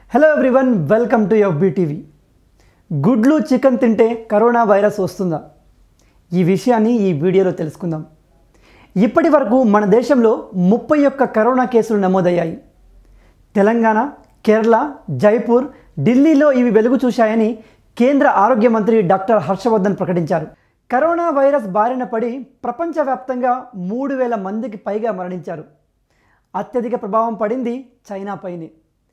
Hello everyone welcome to FB TV గుడ్లు chicken తింటే corona virus వస్తుందా ఈ విషయాన్ని ఈ వీడియోలో తెలుసుకుందాం ఇప్పటి వరకు మన దేశంలో ముప్పై ఒక్క కరోనా కేసులు నమోదయ్యాయి తెలంగాణ కేరళ జైపూర్ ఢిల్లీలో ఇవి వెలుగు చూశాయని కేంద్ర ఆరోగ్య మంత్రి డాక్టర్ హర్షవర్ధన్ ప్రకటించారు కరోనా వైరస్ బారిన పడి ప్రపంచవ్యాప్తంగా మూడు వేల మందికి పైగా మరణించారు అత్యధిక ప్రభావం పడింది చైనాపైనే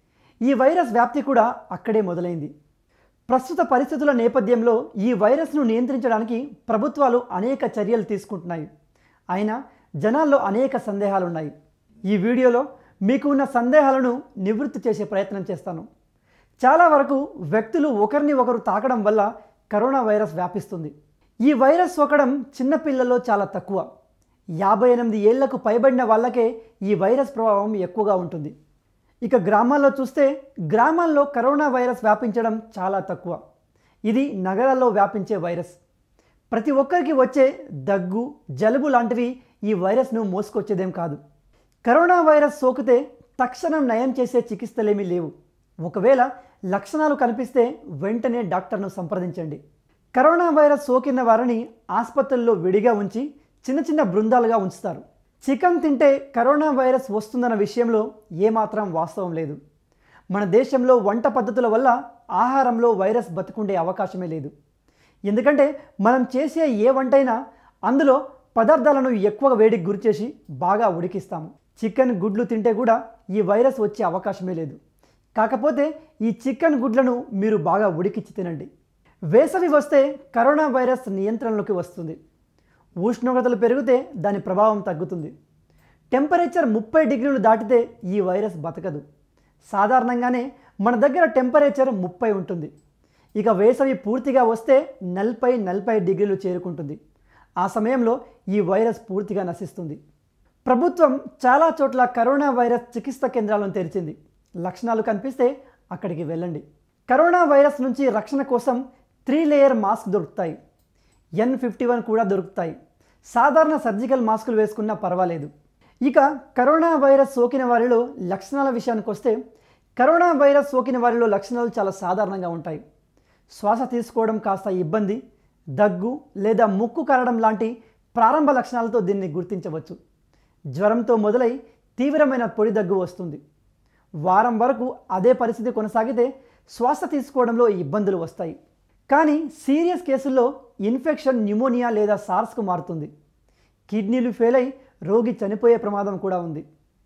ఈ వైరస్ వ్యాప్తి కూడా అక్కడే మొదలైంది ప్రస్తుత పరిస్థితుల నేపథ్యంలో ఈ వైరస్ను నియంత్రించడానికి ప్రభుత్వాలు అనేక చర్యలు తీసుకుంటున్నాయి అయినా జనాల్లో అనేక సందేహాలున్నాయి ఈ వీడియోలో మీకు ఉన్న సందేహాలను నివృత్తి చేసే ప్రయత్నం చేస్తాను చాలా వరకు వ్యక్తులు ఒకరిని ఒకరు తాకడం వల్ల కరోనా వైరస్ వ్యాపిస్తుంది ఈ వైరస్ సోకడం చిన్నపిల్లల్లో చాలా తక్కువ యాభై ఎనిమిది ఏళ్లకు పైబడిన వాళ్ళకే ఈ వైరస్ ప్రభావం ఎక్కువగా ఉంటుంది ఇక గ్రామాల్లో చూస్తే గ్రామాల్లో కరోనా వైరస్ వ్యాపించడం చాలా తక్కువ ఇది నగరాల్లో వ్యాపించే వైరస్ ప్రతి ఒక్కరికి వచ్చే దగ్గు జలుబు లాంటివి ఈ వైరస్ను మోసుకొచ్చేదేం కాదు కరోనా వైరస్ సోకితే తక్షణం నయం చేసే చికిత్సలేమీ లేవు ఒకవేళ లక్షణాలు కనిపిస్తే వెంటనే డాక్టర్ను సంప్రదించండి కరోనా వైరస్ సోకిన వారిని ఆసుపత్రుల్లో విడిగా ఉంచి చిన్న చిన్న బృందాలుగా ఉంచుతారు చికెన్ తింటే కరోనా వైరస్ వస్తుందన్న విషయంలో ఏమాత్రం వాస్తవం లేదు మన దేశంలో వంట పద్ధతుల వల్ల ఆహారంలో వైరస్ బతుకుండే అవకాశమే లేదు ఎందుకంటే మనం చేసే ఏ వంటైనా అందులో పదార్థాలను ఎక్కువ వేడికి గురిచేసి బాగా ఉడికిస్తాము చికెన్ గుడ్లు తింటే కూడా ఈ వైరస్ వచ్చే అవకాశమే లేదు కాకపోతే ఈ చికెన్ గుడ్లను మీరు బాగా ఉడికిచ్చి తినండి వేసవి వస్తే కరోనా వైరస్ నియంత్రణలోకి వస్తుంది ఉష్ణోగ్రతలు పెరిగితే దాని ప్రభావం తగ్గుతుంది టెంపరేచర్ ముప్పై డిగ్రీలు దాటితే ఈ వైరస్ బతకదు సాధారణంగానే మన దగ్గర టెంపరేచర్ ముప్పై ఉంటుంది ఇక వేసవి పూర్తిగా వస్తే నలభై నలభై డిగ్రీలు చేరుకుంటుంది ఆ సమయంలో ఈ వైరస్ పూర్తిగా నశిస్తుంది ప్రభుత్వం చాలా చోట్ల కరోనా వైరస్ చికిత్స కేంద్రాలను తెరిచింది లక్షణాలు కనిపిస్తే అక్కడికి వెళ్ళండి కరోనా వైరస్ నుంచి రక్షణ కోసం త్రీ లేయర్ మాస్క్ దొరుకుతాయి ఎన్ ఫిఫ్టీ వన్ కూడా దొరుకుతాయి సాధారణ సర్జికల్ మాస్కులు వేసుకున్నా పర్వాలేదు ఇక కరోనా వైరస్ సోకిన వారిలో లక్షణాల విషయానికి వస్తే కరోనా వైరస్ సోకిన వారిలో లక్షణాలు చాలా సాధారణంగా ఉంటాయి శ్వాస తీసుకోవడం కాస్త ఇబ్బంది దగ్గు లేదా ముక్కు కరడం లాంటి ప్రారంభ లక్షణాలతో దీన్ని గుర్తించవచ్చు జ్వరంతో మొదలై తీవ్రమైన పొడి దగ్గు వస్తుంది వారం వరకు అదే పరిస్థితి కొనసాగితే శ్వాస తీసుకోవడంలో ఇబ్బందులు వస్తాయి కానీ సీరియస్ కేసుల్లో ఇన్ఫెక్షన్ న్యూమోనియా లేదా సార్స్కు మారుతుంది కిడ్నీలు ఫెయిల్ అయి రోగి చనిపోయే ప్రమాదం కూడా ఉంది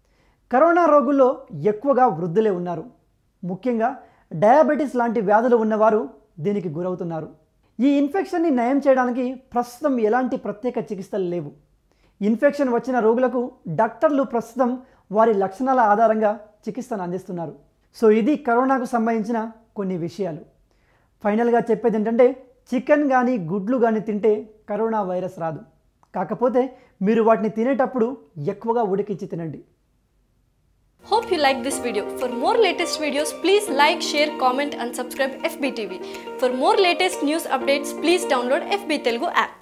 కరోనా రోగుల్లో ఎక్కువగా వృద్ధులే ఉన్నారు ముఖ్యంగా డయాబెటీస్ లాంటి వ్యాధులు ఉన్నవారు దీనికి గురవుతున్నారు ఈ ఇన్ఫెక్షన్ని నయం చేయడానికి ప్రస్తుతం ఎలాంటి ప్రత్యేక చికిత్సలు లేవు ఇన్ఫెక్షన్ వచ్చిన రోగులకు డాక్టర్లు ప్రస్తుతం వారి లక్షణాల ఆధారంగా చికిత్సను అందిస్తున్నారు సో ఇది కరోనాకు సంబంధించిన కొన్ని విషయాలు ఫైనల్గా చెప్పేది ఏంటంటే చికెన్ కానీ గుడ్లు కానీ తింటే కరోనా వైరస్ రాదు కాకపోతే మీరు వాటిని తినేటప్పుడు ఎక్కువగా ఉడికించి తినండి Hope you like this video. For more latest videos, please like, share, comment and subscribe FBTV. For more latest news updates, please download FB Telugu app.